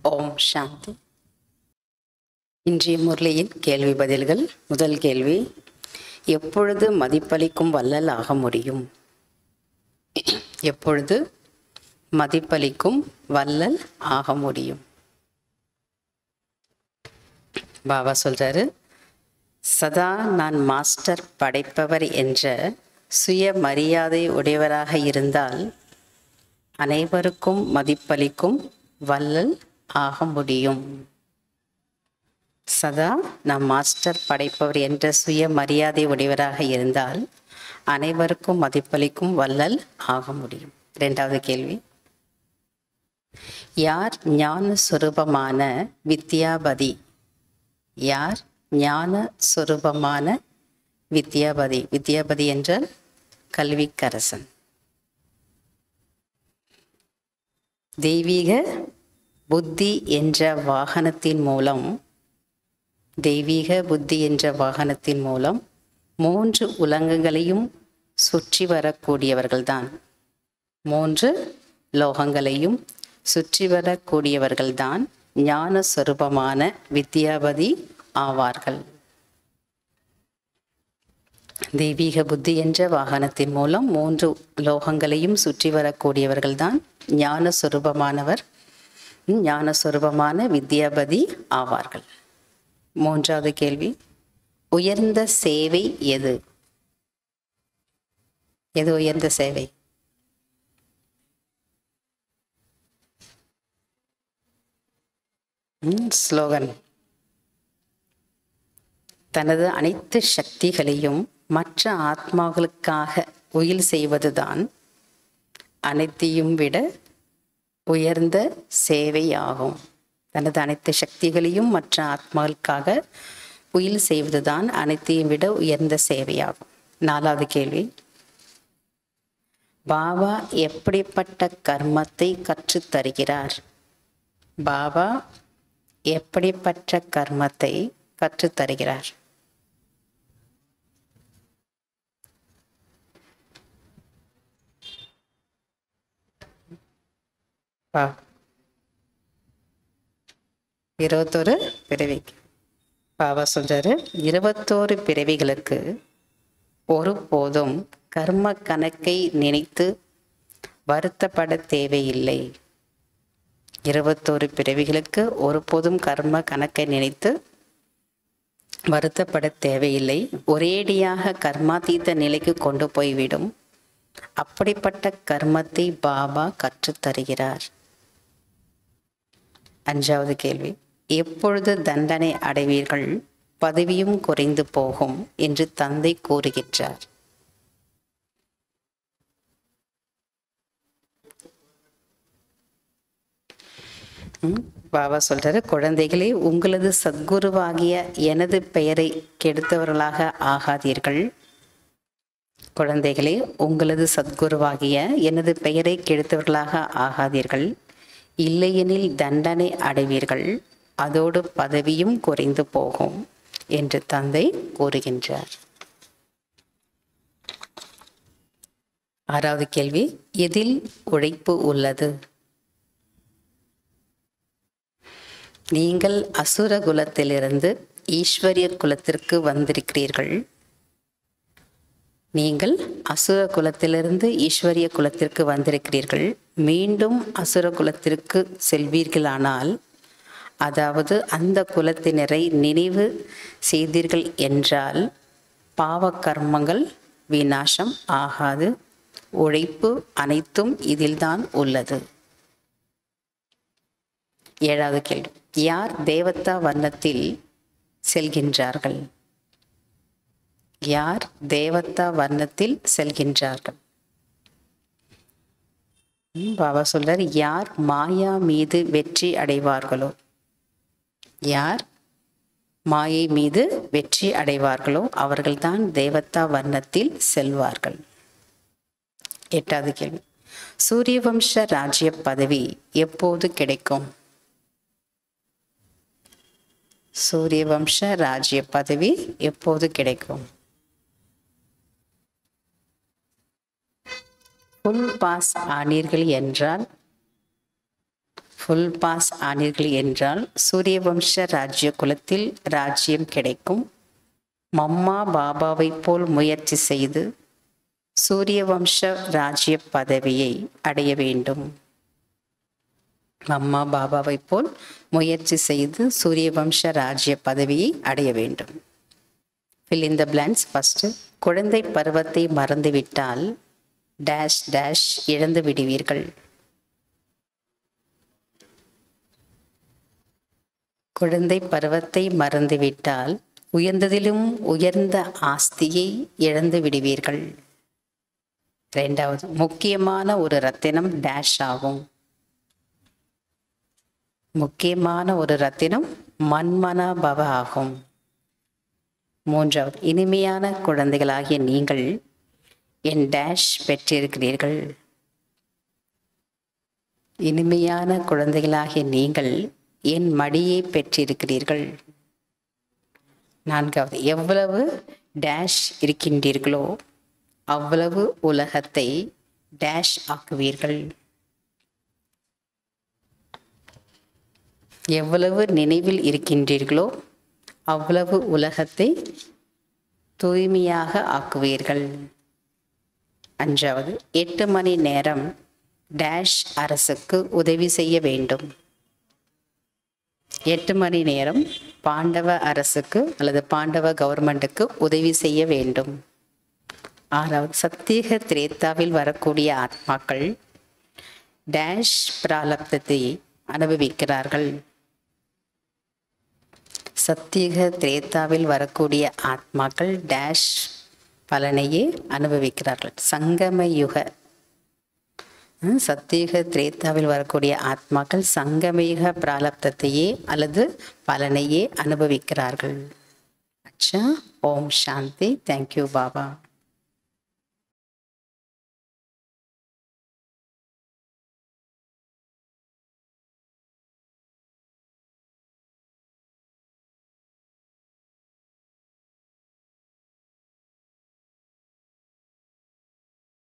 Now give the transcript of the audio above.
ஓம் சாந்தி இன்றைய முரளியின் கேள்வி பதில்கள் முதல் கேள்வி எப்பொழுது மதிப்பளிக்கும் வள்ளல் ஆக முடியும் எப்பொழுது மதிப்பளிக்கும் வள்ளல் ஆக முடியும் பாபா சொல்றாரு சதா நான் மாஸ்டர் படைப்பவர் என்ற சுய மரியாதை உடையவராக இருந்தால் அனைவருக்கும் மதிப்பளிக்கும் வள்ளல் ஆக முடியும் சதா நாம் மாஸ்டர் படைப்பவர் என்ற சுய மரியாதை உடையவராக இருந்தால் அனைவருக்கும் மதிப்பளிக்கும் வள்ளல் ஆக முடியும் இரண்டாவது கேள்வி யார் ஞான சுரூபமான வித்யாபதி யார் ஞான சுரூபமான வித்யாபதி வித்யாபதி என்றால் கல்விக்கரசன் தெய்வீக புத்தி என்ற வாகனத்தின் மூலம் தெய்வீக புத்தி என்ற வாகனத்தின் மூலம் மூன்று உலகங்களையும் சுற்றி வரக்கூடியவர்கள்தான் மூன்று லோகங்களையும் சுற்றி வரக்கூடியவர்கள்தான் ஞான சொரூபமான வித்யாபதி ஆவார்கள் தெய்வீக புத்தி என்ற வாகனத்தின் மூலம் மூன்று லோகங்களையும் சுற்றி வரக்கூடியவர்கள்தான் ஞான சொரூபமானவர் ஞான சொரூபமான வித்யாபதி ஆவார்கள் மூன்றாவது கேள்வி உயர்ந்த சேவை எது எது உயர்ந்த சேவை ஸ்லோகன் தனது அனைத்து சக்திகளையும் மற்ற ஆத்மாக்களுக்காக உயில் செய்வதுதான் அனைத்தையும் விட உயர்ந்த சேவையாகும் தனது அனைத்து சக்திகளையும் மற்ற ஆத்மாக்களுக்காக உயில் செய்வதுதான் அனைத்தையும் விட உயர்ந்த சேவையாகும் நாலாவது கேள்வி பாபா எப்படிப்பட்ட கர்மத்தை கற்றுத் தருகிறார் பாபா எப்படிப்பட்ட கர்மத்தை கற்றுத் தருகிறார் பா இருபத்தொரு பிறவிக்கு பாபா சொல்றாரு இருபத்தோரு பிறவிகளுக்கு ஒருபோதும் கர்ம கணக்கை நினைத்து வருத்தப்பட தேவையில்லை இருபத்தோரு பிறவிகளுக்கு ஒருபோதும் கர்ம கணக்கை நினைத்து வருத்தப்பட தேவையில்லை ஒரேடியாக கர்மாதீத நிலைக்கு கொண்டு போய்விடும் அப்படிப்பட்ட கர்மத்தை பாபா கற்றுத் தருகிறார் அஞ்சாவது கேள்வி எப்பொழுது தண்டனை அடைவீர்கள் பதவியும் குறைந்து போகும் என்று தந்தை கூறுகின்றார் பாபா சொல்றாரு குழந்தைகளே உங்களது சத்குருவாகிய எனது பெயரை கெடுத்தவர்களாக ஆகாதீர்கள் குழந்தைகளே உங்களது சத்குருவாகிய எனது பெயரை கெடுத்தவர்களாக ஆகாதீர்கள் இல்லையெனில் தண்டனை அடைவீர்கள் அதோடு பதவியும் குறைந்து போகும் என்று தந்தை கூறுகின்றார் ஆறாவது கேள்வி எதில் உழைப்பு உள்ளது நீங்கள் அசுர குலத்திலிருந்து ஈஸ்வரிய குலத்திற்கு வந்திருக்கிறீர்கள் நீங்கள் அசுர குலத்திலிருந்து ஈஸ்வரிய குலத்திற்கு வந்திருக்கிறீர்கள் மீண்டும் அசுர குலத்திற்கு செல்வீர்களானால் அதாவது அந்த குலத்தினரை நினைவு செய்தீர்கள் என்றால் பாவ கர்மங்கள் விநாசம் ஆகாது உழைப்பு அனைத்தும் இதில்தான் உள்ளது ஏழாவது கேள்வி யார் தேவதா வர்ணத்தில் செல்கின்றார்கள் யார் தேவதா வர்ணத்தில் செல்கின்றார்கள் பாபா சொல்றார் யார் மாயா மீது வெற்றி அடைவார்களோ யார் மாயை மீது வெற்றி அடைவார்களோ அவர்கள்தான் தேவதா வர்ணத்தில் செல்வார்கள் எட்டாவது கேள்வி சூரியவம்ச ராஜ்ய பதவி எப்போது கிடைக்கும் சூரியவம்ச ராஜ்ய பதவி எப்போது கிடைக்கும் ஃபுல் பாஸ் ஆனீர்கள் என்றால் ஃபுல் பாஸ் ஆனீர்கள் என்றால் சூரியவம்ச ராஜ்ய குலத்தில் ராஜ்யம் கிடைக்கும் மம்மா பாபாவைப் போல் முயற்சி செய்து சூரியவம்ச ராஜ்ய பதவியை அடைய வேண்டும் அம்மா பாபாவைப் போல் முயற்சி செய்து சூரியவம்ச ராஜ்ய பதவியை அடைய வேண்டும் ஃபில் இந்த பிளான்ஸ் ஃபஸ்ட்டு குழந்தை பருவத்தை மறந்துவிட்டால் டேஷ் டேஷ் இழந்து விடுவீர்கள் குழந்தை பருவத்தை மறந்துவிட்டால் உயர்ந்ததிலும் உயர்ந்த ஆஸ்தியை இழந்து விடுவீர்கள் ரெண்டாவது முக்கியமான ஒரு ரத்தினம் டேஷ் ஆகும் முக்கியமான ஒரு ரத்தினம் மன்மனா பவ ஆகும் மூன்றாவது இனிமையான குழந்தைகளாகிய நீங்கள் என் டேஷ் பெற்றிருக்கிறீர்கள் இனிமையான குழந்தைகளாகிய நீங்கள் என் மடியை பெற்றிருக்கிறீர்கள் நான்காவது எவ்வளவு டேஷ் இருக்கின்றீர்களோ அவ்வளவு உலகத்தை டேஷ் ஆக்குவீர்கள் எவ்வளவு நினைவில் இருக்கின்றீர்களோ அவ்வளவு உலகத்தை தூய்மையாக ஆக்குவீர்கள் அஞ்சாவது எட்டு மணி நேரம் டேஷ் அரசுக்கு உதவி செய்ய வேண்டும் எட்டு மணி நேரம் பாண்டவ அரசுக்கு அல்லது பாண்டவ கவர்மெண்ட்டுக்கு உதவி செய்ய வேண்டும் ஆறாவது சத்தியக திரேத்தாவில் வரக்கூடிய ஆத்மாக்கள் டேஷ் பிராலப்தத்தை அனுபவிக்கிறார்கள் சத்தியக திரேத்தாவில் வரக்கூடிய ஆத்மாக்கள் டேஷ் பலனையே அனுபவிக்கிறார்கள் சங்கம யுக ஹம், சத்தியுக திரேத்தாவில் வரக்கூடிய ஆத்மாக்கள் சங்கமயுக பிராலப்தத்தையே அல்லது பலனையே அனுபவிக்கிறார்கள் அச்சா ஓம் சாந்தி தேங்க்யூ பாபா